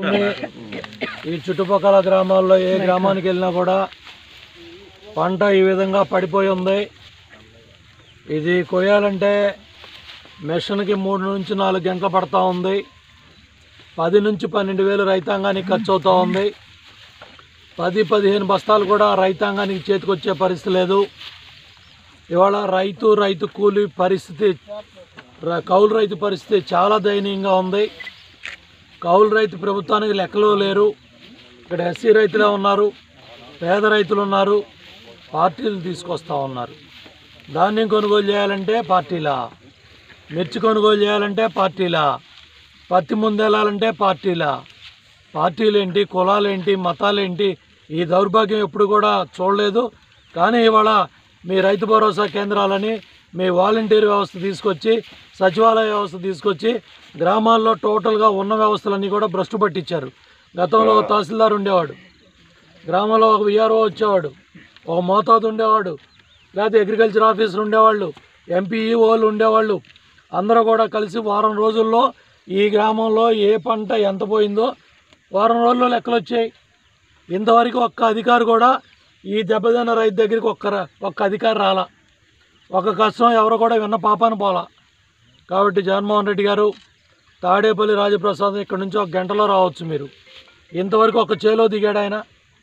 అన్ని ఈ చుట్టుపక్కల గ్రామాల్లో ఏ గ్రామానికి వెళ్ళినా కూడా పంట ఈ విధంగా పడిపోయి ఉంది ఇది కొయ్యాలంటే మెషిన్కి మూడు నుంచి నాలుగు గంటలు పడతా ఉంది పది నుంచి పన్నెండు వేలు రైతాంగానికి ఖర్చు అవుతూ ఉంది పది పదిహేను బస్తాలు కూడా రైతాంగానికి చేతికొచ్చే పరిస్థితి లేదు ఇవాళ రైతు రైతు కూలి పరిస్థితి ర- కౌలు రైతు పరిస్థితి చాలా దయనీయంగా ఉంది కౌలు రైతు ప్రభుత్వానికి లెక్కలో లేరు ఇక్కడ ఎస్సీ రైతులే ఉన్నారు పేద రైతులు ఉన్నారు పార్టీలు తీసుకొస్తా ఉన్నారు ధాన్యం కొనుగోలు చేయాలంటే పార్టీలా మిర్చి కొనుగోలు చేయాలంటే పార్టీలా పత్తి ముందెళ్ళాలంటే పార్టీలా పార్టీలేంటి కులాలేంటి మతాలేంటి ఈ దౌర్భాగ్యం ఎప్పుడు కూడా చూడలేదు కానీ ఇవాళ మీ రైతు భరోసా కేంద్రాలని మీ వాలంటీర్ వ్యవస్థ తీసుకొచ్చి సచివాలయ వ్యవస్థ తీసుకొచ్చి గ్రామాల్లో టోటల్గా ఉన్న వ్యవస్థలన్నీ కూడా భ్రష్టు పట్టించారు గతంలో ఒక తహసీల్దార్ ఉండేవాడు గ్రామంలో ఒక విఆర్ఓ వచ్చేవాడు ఒక మోతాదు ఉండేవాడు లేకపోతే అగ్రికల్చర్ ఆఫీసర్ ఉండేవాళ్ళు ఎంపీఈఓలు ఉండేవాళ్ళు అందరూ కూడా కలిసి వారం రోజుల్లో ఈ గ్రామంలో ఏ పంట ఎంత పోయిందో వారం రోజుల్లో లెక్కలు వచ్చాయి ఇంతవరకు ఒక్క అధికారి కూడా ఈ దెబ్బతిన్న రైతు దగ్గరికి ఒక్క ర- ఒక్క అధికారి రాలా ఒక కష్టం ఎవరు కూడా విన్న పాపాన పోలా కాబట్టి జగన్మోహన్ రెడ్డి గారు తాడేపల్లి రాజప్రసాద్ ఇక్కడ నుంచి ఒక గంటలో రావచ్చు మీరు ఇంతవరకు ఒక చేలో దిగాడు ఆయన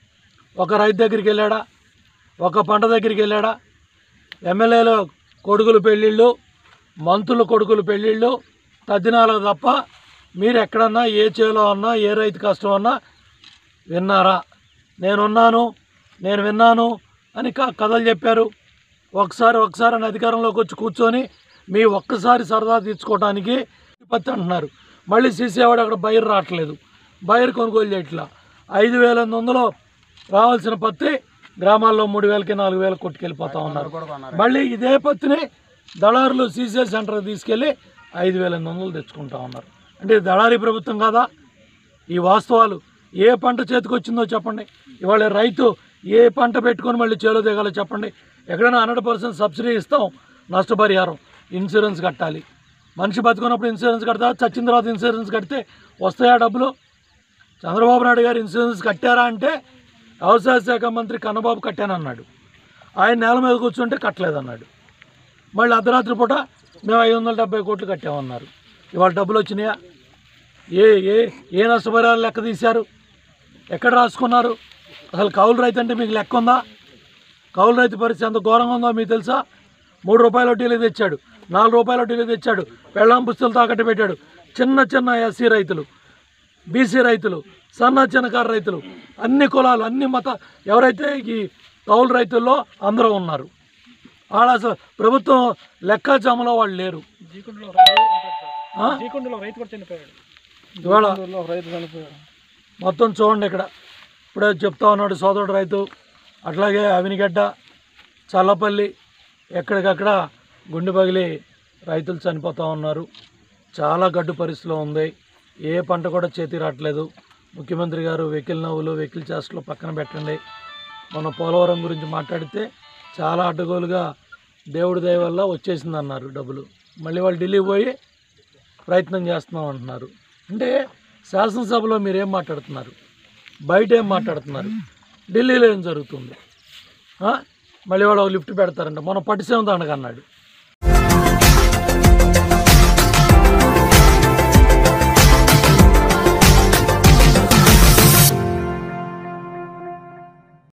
ఒక రైతు దగ్గరికి వెళ్ళాడా ఒక పంట దగ్గరికి వెళ్ళాడా ఎమ్మెల్యేల కొడుకులు పెళ్ళిళ్ళు మంత్రుల కొడుకులు పెళ్ళిళ్ళు తద్దినాలకు తప్ప మీరు ఎక్కడన్నా ఏ చేలో అన్నా ఏ రైతు కష్టం అన్నా విన్నారా నేనున్నాను నేను విన్నాను అని క- కథలు చెప్పారు ఒకసారి ఒకసారి అని అధికారంలోకి వచ్చి కూర్చొని మీ ఒక్కసారి సరదా తీర్చుకోవడానికి పత్తి అంటున్నారు మళ్ళీ సీసేవాడు అక్కడ బయరు రావట్లేదు బయరు కొనుగోలు చేయట్లా ఐదు వేల ఎనిమిది వందలు రావాల్సిన పత్తి గ్రామాల్లో మూడు వేలకి నాలుగు వేలకు కొట్టుకెళ్ళిపోతా ఉన్నారు మళ్ళీ ఇదే పత్తిని దళారులు సీసీ సెంటర్కి తీసుకెళ్ళి ఐదు వేల ఎనిమిది వందలు తెచ్చుకుంటా ఉన్నారు అంటే ఇది దళారీ ప్రభుత్వం కాదా ఈ వాస్తవాలు ఏ పంట చేతికి వచ్చిందో చెప్పండి ఇవాళ రైతు ఏ పంట పెట్టుకొని మళ్ళీ చేలో దిగాలో చెప్పండి ఎక్కడైనా హండ్రెడ్ పర్సెంట్ సబ్సిడీ ఇస్తాం నష్టపరిహారం ఇన్సూరెన్స్ కట్టాలి మనిషి బతుకున్నప్పుడు ఇన్సూరెన్స్ కడతా చచ్చిన తర్వాత ఇన్సూరెన్స్ కడితే వస్తాయా డబ్బులు చంద్రబాబు నాయుడు గారు ఇన్సూరెన్స్ కట్టారా అంటే వ్యవసాయ శాఖ మంత్రి కన్నబాబు కట్టానన్నాడు ఆయన నేల మీద కూర్చుంటే కట్టలేదన్నాడు మళ్ళీ అర్ధరాత్రి పూట మేము ఐదు వందల డెబ్బై కోట్లు కట్టామన్నారు ఇవాళ డబ్బులు వచ్చినాయా ఏ ఏ ఏ నష్టపరిహారం లెక్క తీశారు ఎక్కడ రాసుకున్నారు అసలు కౌలు రైతు అంటే మీకు లెక్క ఉందా కౌలు రైతు పరిస్థితి ఎంత ఘోరంగా ఉందో మీకు తెలుసా మూడు రూపాయల వడ్డీలు తెచ్చాడు నాలుగు రూపాయల వడ్డీలు తెచ్చాడు పెళ్ళాం పుస్తలు తాకట్టు పెట్టాడు చిన్న చిన్న ఎస్సీ రైతులు బీసీ రైతులు సన్న చిన్నకారు రైతులు అన్ని కులాలు అన్ని మత ఎవరైతే ఈ కౌలు రైతుల్లో అందరూ ఉన్నారు వాళ్ళు అసలు ప్రభుత్వం లెక్కాచామలో వాళ్ళు లేరు ఆ? రైతు కూడా చనిపోయాడు ఇవాళ రైతు చనిపోయాడు మొత్తం చూడండి ఇక్కడ ఇప్పుడే చెప్తా ఉన్నాడు సోదరుడు రైతు అట్లాగే అవినిగడ్డ చల్లపల్లి ఎక్కడికక్కడ గుండె పగిలి రైతులు చనిపోతూ ఉన్నారు చాలా గడ్డు పరిస్థితిలో ఉంది ఏ పంట కూడా చేతి రావట్లేదు ముఖ్యమంత్రి గారు వెకిల్ నవ్వులు వెకిల్ చేష్టలు పక్కన పెట్టండి మన పోలవరం గురించి మాట్లాడితే చాలా అడ్డగోలుగా దేవుడి దయ వల్ల వచ్చేసింది అన్నారు డబ్బులు మళ్ళీ వాళ్ళు ఢిల్లీ పోయి ప్రయత్నం చేస్తున్నాం అంటున్నారు అంటే శాసనసభలో మీరు ఏం మాట్లాడుతున్నారు బయట ఏం మాట్లాడుతున్నారు ఢిల్లీలో ఏం జరుగుతుంది ఆ? మళ్ళీ వాడు ఒక లిఫ్ట్ పెడతారంట మన పట్టిసీమ దండగ అన్నాడు